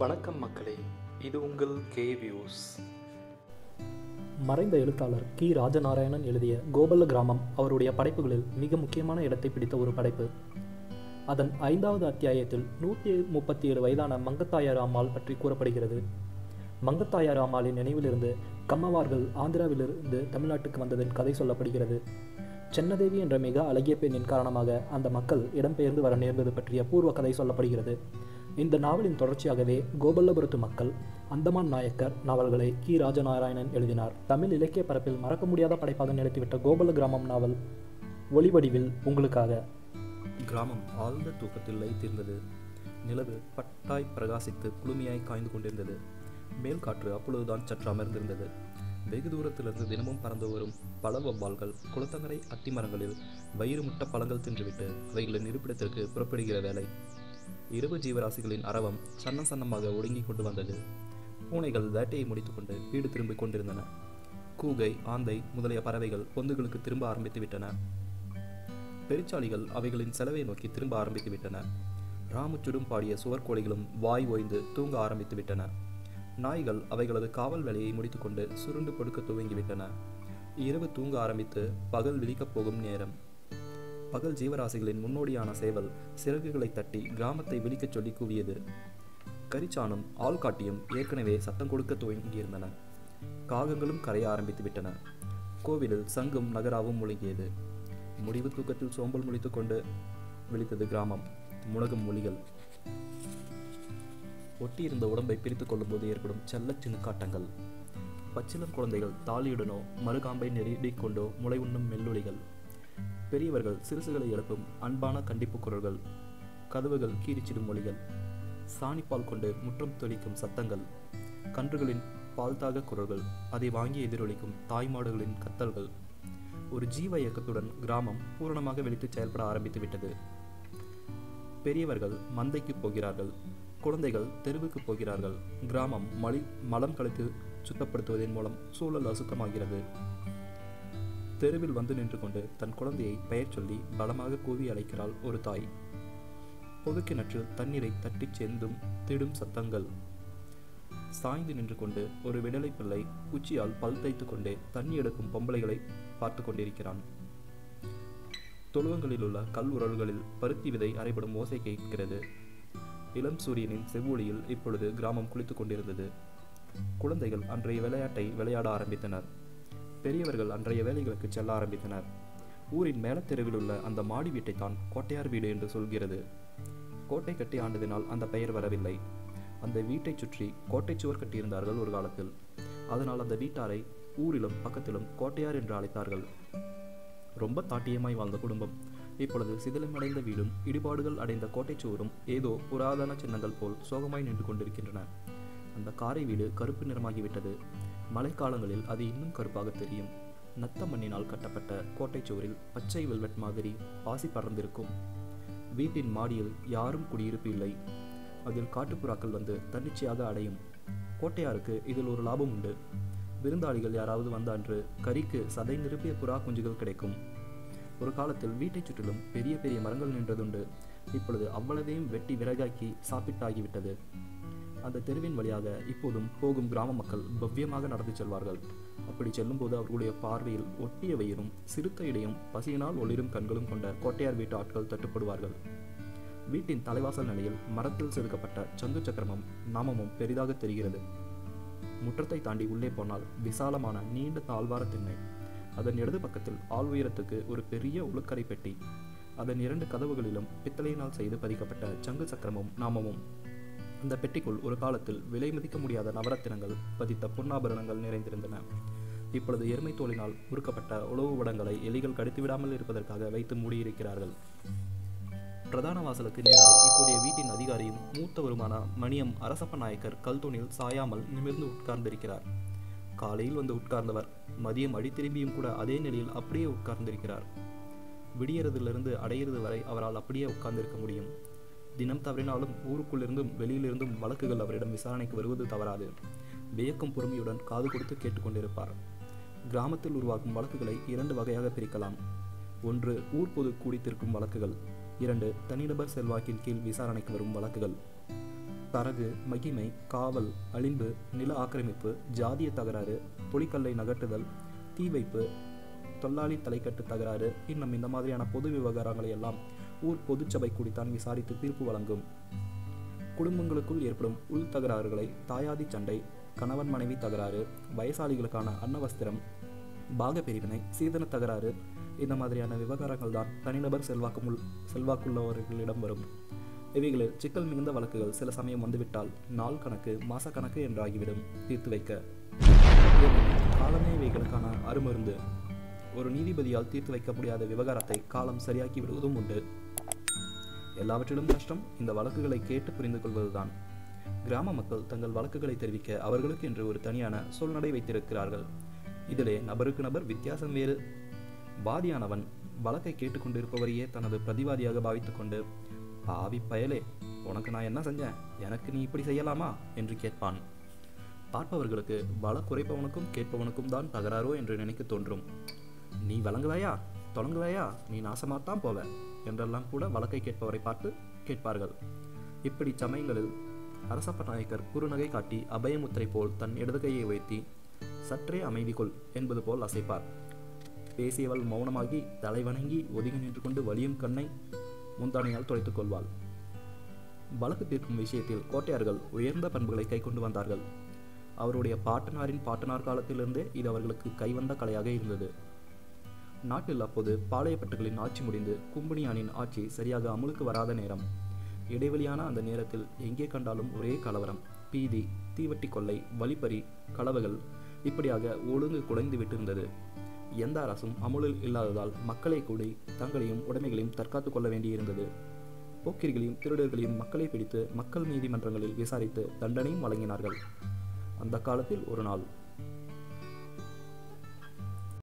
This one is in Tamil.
வணக்கம் மக்களே இது உங்கள் கே வியூஸ் மறைந்த எழுத்தாளர் கி ராஜநாராயணன் எழுதிய கோபல்ல கிராமம் அவருடைய படைப்புகளில் மிக முக்கியமான இடத்தை பிடித்த ஒரு படைப்பு அதன் ஐந்தாவது அத்தியாயத்தில் நூற்றி முப்பத்தி ஏழு வயதான மங்கத்தாயார் அம்மாள் பற்றி கூறப்படுகிறது மங்கத்தாயார் அம்மாளின் நினைவிலிருந்து கம்மவார்கள் ஆந்திராவிலிருந்து தமிழ்நாட்டுக்கு வந்ததன் கதை சொல்லப்படுகிறது சென்னதேவி என்ற மிக அழகிய பெண்ணின் காரணமாக அந்த மக்கள் இடம்பெயர்ந்து வர நேர்ந்தது பற்றிய பூர்வ கதை சொல்லப்படுகிறது இந்த நாவலின் தொடர்ச்சியாகவே கோபல்லபுரத்து மக்கள் அந்தமான் நாயக்கர் நாவல்களை கி ராஜநாராயணன் எழுதினார் தமிழ் இலக்கிய பரப்பில் மறக்க முடியாத படைப்பாக நிறுத்திவிட்ட கோபல்ல கிராமம் நாவல் ஒளிவடிவில் உங்களுக்காக கிராமம் ஆழ்ந்த தூக்கத்தில் லைத்திருந்தது நிலவு பட்டாய் பிரகாசித்து குளுமையாய் காய்ந்து கொண்டிருந்தது மேல் காற்று அப்பொழுதுதான் சற்று அமர்ந்திருந்தது வெகு தூரத்திலிருந்து தினமும் பறந்து வரும் பல வவ்வால்கள் குளத்தங்கரை அத்திமரங்களில் வயிறு முட்ட பழங்கள் தின்றுவிட்டு அவைகளின் இருப்பிடத்திற்கு புறப்படுகிற வேலை இரவு ஜீவராசிகளின் அரவம் சன்னம் சன்னமாக ஒடுங்கிக் கொண்டு வந்தது பூனைகள் வேட்டையை முடித்துக்கொண்டு வீடு திரும்பிக் கொண்டிருந்தன கூகை ஆந்தை முதலிய பறவைகள் பொந்துகளுக்கு திரும்ப ஆரம்பித்து விட்டன பெருச்சாளிகள் அவைகளின் செலவை நோக்கி திரும்ப ஆரம்பித்து விட்டன ராமுச்சுடும் பாடிய சுவர்கோழிகளும் வாய் ஓய்ந்து தூங்க ஆரம்பித்து விட்டன நாய்கள் அவைகளது காவல் வேலையை முடித்துக்கொண்டு சுருண்டு படுக்க துவங்கிவிட்டன இரவு தூங்க ஆரம்பித்து பகல் விழிக்கப் போகும் நேரம் பகல் ஜீவராசிகளின் முன்னோடியான சேவல் சிறகுகளை தட்டி கிராமத்தை விழிக்கச் சொல்லி கூவியது கரிச்சானும் ஆள்காட்டியும் ஏற்கனவே சத்தம் கொடுக்க துவங்கியிருந்தன காகங்களும் கரைய ஆரம்பித்து விட்டன கோவிலில் சங்கும் நகராவும் முழங்கியது முடிவு தூக்கத்தில் சோம்பல் முழித்துக்கொண்டு விழித்தது கிராமம் முழகும் மொழிகள் ஒட்டியிருந்த உடம்பை பிரித்து கொள்ளும்போது ஏற்படும் செல்லச் சினுக்காட்டங்கள் பச்சிளம் குழந்தைகள் தாலியுடனோ மறுகாம்பை நெருடிக் கொண்டோ முளை உண்ணும் மெல்லொலிகள் பெரியவர்கள் சிறுசுகளை எழுப்பும் அன்பான கண்டிப்பு குரல்கள் கதவுகள் கீரிச்சிடும் மொழிகள் சாணிப்பால் கொண்டு முற்றம் தொளிக்கும் சத்தங்கள் கன்றுகளின் பால்தாக குரல்கள் அதை வாங்கி எதிரொலிக்கும் தாய்மாடுகளின் கத்தல்கள் ஒரு ஜீவ இயக்கத்துடன் கிராமம் பூரணமாக வெளித்து செயல்பட ஆரம்பித்து விட்டது பெரியவர்கள் மந்தைக்கு போகிறார்கள் குழந்தைகள் தெருவுக்கு போகிறார்கள் கிராமம் மலி மலம் கழித்து சுத்தப்படுத்துவதன் மூலம் சூழல் அசுத்தமாகிறது தெருவில் வந்து நின்று கொண்டு தன் குழந்தையை பெயர் சொல்லி பலமாக கூவி அழைக்கிறாள் ஒரு தாய் பொது கிணற்றில் தண்ணீரை தட்டிச் செந்தும் திடும் சத்தங்கள் சாய்ந்து நின்று கொண்டு ஒரு விடலை பிள்ளை குச்சியால் பல் தைத்து கொண்டே தண்ணி எடுக்கும் பொம்பளைகளை பார்த்து கொண்டிருக்கிறான் தொழுவங்களில் உள்ள கல் உரல்களில் பருத்தி விதை அரைபடும் ஓசை கேட்கிறது இளம் சூரியனின் செவ்வொளியில் இப்பொழுது கிராமம் குளித்துக் கொண்டிருந்தது குழந்தைகள் அன்றைய விளையாட்டை விளையாட ஆரம்பித்தனர் பெரியவர்கள் அன்றைய வேலைகளுக்கு செல்ல ஆரம்பித்தனர் ஊரின் மேலத்தெருவில் உள்ள அந்த மாடி வீட்டை தான் கோட்டையார் வீடு என்று சொல்கிறது கோட்டை கட்டி ஆண்டதினால் அந்த பெயர் வரவில்லை அந்த வீட்டைச் சுற்றி கோட்டை சுவர் கட்டியிருந்தார்கள் ஒரு காலத்தில் அதனால் அந்த வீட்டாரை ஊரிலும் பக்கத்திலும் கோட்டையார் என்று அழைத்தார்கள் ரொம்ப தாட்டியமாய் வாழ்ந்த குடும்பம் இப்பொழுது சிதிலமடைந்த வீடும் இடிபாடுகள் அடைந்த கோட்டைச் சுவரும் ஏதோ புராதன சின்னங்கள் போல் சோகமாய் நின்று கொண்டிருக்கின்றன அந்த காரை வீடு கருப்பு நிறமாகிவிட்டது மழைக்காலங்களில் அது இன்னும் கருப்பாக தெரியும் நத்த மண்ணினால் கட்டப்பட்ட கோட்டைச் சுவரில் பச்சை வெல்வெட் மாதிரி பாசி பறந்திருக்கும் வீட்டின் மாடியில் யாரும் குடியிருப்பு இல்லை அதில் காட்டுப்புறாக்கள் வந்து தன்னிச்சையாக அடையும் கோட்டையாருக்கு இதில் ஒரு லாபம் உண்டு விருந்தாளிகள் யாராவது வந்த அன்று கறிக்கு சதை நிரப்பிய புறா குஞ்சுகள் கிடைக்கும் ஒரு காலத்தில் வீட்டைச் சுற்றிலும் பெரிய பெரிய மரங்கள் நின்றதுண்டு இப்பொழுது அவ்வளவையும் வெட்டி விறகாக்கி சாப்பிட்டாகிவிட்டது அந்த தெருவின் வழியாக இப்போதும் போகும் கிராம மக்கள் பவ்யமாக நடந்து செல்வார்கள் அப்படி செல்லும்போது அவர்களுடைய பார்வையில் ஒட்டிய வயிறும் சிறுத்த இடையும் பசியினால் ஒளிரும் கண்களும் கொண்ட கோட்டையார் வீட்டு ஆட்கள் தட்டுப்படுவார்கள் வீட்டின் தலைவாசல் நிலையில் மரத்தில் செதுக்கப்பட்ட சங்கு சக்கரமும் நாமமும் பெரிதாக தெரிகிறது முற்றத்தை தாண்டி உள்ளே போனால் விசாலமான நீண்ட தாழ்வார திண்ணை அதன் இடது பக்கத்தில் ஆள் உயரத்துக்கு ஒரு பெரிய உளுக்கரை பெட்டி அதன் இரண்டு கதவுகளிலும் பித்தளையினால் செய்து பதிக்கப்பட்ட சங்கு சக்கரமும் நாமமும் அந்த பெட்டிக்குள் ஒரு காலத்தில் விலை மதிக்க முடியாத நவரத்தினங்கள் பதித்த பொன்னாபரணங்கள் நிறைந்திருந்தன இப்பொழுது எருமை தோலினால் முறுக்கப்பட்ட உழவு வடங்களை எலிகள் கடித்து விடாமல் இருப்பதற்காக வைத்து மூடியிருக்கிறார்கள் பிரதான வாசலுக்கு நேராக இப்போதைய வீட்டின் அதிகாரியும் மூத்தவருமான மணியம் அரசப்ப நாயக்கர் கல்தூணில் சாயாமல் நிமிர்ந்து உட்கார்ந்திருக்கிறார் காலையில் வந்து உட்கார்ந்தவர் மதியம் அடி திரும்பியும் கூட அதே நிலையில் அப்படியே உட்கார்ந்திருக்கிறார் விடியறதிலிருந்து அடையிறது வரை அவரால் அப்படியே உட்கார்ந்திருக்க முடியும் தினம் தவறினாலும் ஊருக்குள்ளிருந்தும் வெளியிலிருந்தும் வழக்குகள் அவரிடம் விசாரணைக்கு வருவது தவறாது வியக்கும் பொறுமையுடன் காது கொடுத்து கேட்டுக்கொண்டிருப்பார் கிராமத்தில் உருவாகும் வழக்குகளை இரண்டு வகையாக பிரிக்கலாம் ஒன்று ஊர் பொது கூடித்திருக்கும் வழக்குகள் இரண்டு தனிநபர் செல்வாக்கின் கீழ் விசாரணைக்கு வரும் வழக்குகள் தரகு மகிமை காவல் அழிம்பு நில ஆக்கிரமிப்பு ஜாதிய தகராறு புலிக்கல்லை நகர்த்துதல் தீ வைப்பு தொல்லாளி தலைக்கட்டு தகராறு இன்னும் இந்த மாதிரியான பொது விவகாரங்களை எல்லாம் ஊர் பொதுச்சபை கூடித்தான் விசாரித்து தீர்ப்பு வழங்கும் குடும்பங்களுக்குள் ஏற்படும் உள் தகராறுகளை தாயாதி சண்டை கணவன் மனைவி தகராறு வயசாளிகளுக்கான அன்னவஸ்திரம் பாக பிரிவினை சீதன தகராறு இந்த மாதிரியான விவகாரங்கள் தான் தனிநபர் செல்வாக்குமுள் செல்வாக்குள்ளவர்களிடம் வரும் இவைகளில் சிக்கல் மிகுந்த வழக்குகள் சில சமயம் வந்துவிட்டால் நாள் கணக்கு மாசக்கணக்கு என்றாகிவிடும் தீர்த்து வைக்க ஏனெனில் காலமே இவைகளுக்கான அருமருந்து ஒரு நீதிபதியால் தீர்த்து வைக்க முடியாத விவகாரத்தை காலம் சரியாக்கி விடுவதும் உண்டு எல்லாவற்றிலும் கஷ்டம் இந்த வழக்குகளை கேட்டு புரிந்து கொள்வதுதான் கிராம மக்கள் தங்கள் வழக்குகளை தெரிவிக்க அவர்களுக்கு என்று ஒரு தனியான சொல்நடை வைத்திருக்கிறார்கள் இதிலே நபருக்கு நபர் வித்தியாசம் வேறு வாதியானவன் வழக்கை கேட்டுக்கொண்டிருப்பவரையே தனது பிரதிவாதியாக பாவித்துக்கொண்டு பாவி பயலே உனக்கு நான் என்ன செஞ்சேன் எனக்கு நீ இப்படி செய்யலாமா என்று கேட்பான் பார்ப்பவர்களுக்கு வழக்குரைப்பவனுக்கும் கேட்பவனுக்கும் தான் தகராறோ என்று நினைக்க தோன்றும் நீ வழங்குவாயா தொடங்குவாயா நீ நாசமாத்தான் போவ என்றெல்லாம் கூட வழக்கை கேட்பவரை பார்த்து கேட்பார்கள் இப்படி சமயங்களில் அரசப்ப நாயக்கர் குறுநகை காட்டி அபயமுத்திரை போல் தன் இடது கையை உயர்த்தி சற்றே அமைதி கொள் என்பது போல் அசைப்பார் பேசியவள் மௌனமாகி தலை வணங்கி ஒதுங்கி நின்று கொண்டு வலியும் கண்ணை முந்தானையால் துடைத்துக் கொள்வாள் வழக்கு தீர்க்கும் விஷயத்தில் கோட்டையார்கள் உயர்ந்த பண்புகளை கை கொண்டு வந்தார்கள் அவருடைய பாட்டனாரின் பாட்டனார் காலத்திலிருந்தே இது அவர்களுக்கு கைவந்த கலையாக இருந்தது நாட்டில் அப்போது பாளையப்பட்டுகளின் ஆட்சி முடிந்து கும்பனியானின் ஆட்சி சரியாக அமுலுக்கு வராத நேரம் இடைவெளியான அந்த நேரத்தில் எங்கே கண்டாலும் ஒரே கலவரம் பீதி தீவட்டி கொள்ளை வழிப்பறி களவுகள் இப்படியாக ஒழுங்கு குலைந்து விட்டிருந்தது எந்த அரசும் அமுலில் இல்லாததால் மக்களை கூடி தங்களையும் உடைமைகளையும் தற்காத்துக் கொள்ள வேண்டியிருந்தது போக்கிரிகளையும் திருடர்களையும் மக்களை பிடித்து மக்கள் நீதிமன்றங்களில் விசாரித்து தண்டனையும் வழங்கினார்கள் அந்த காலத்தில் ஒரு நாள்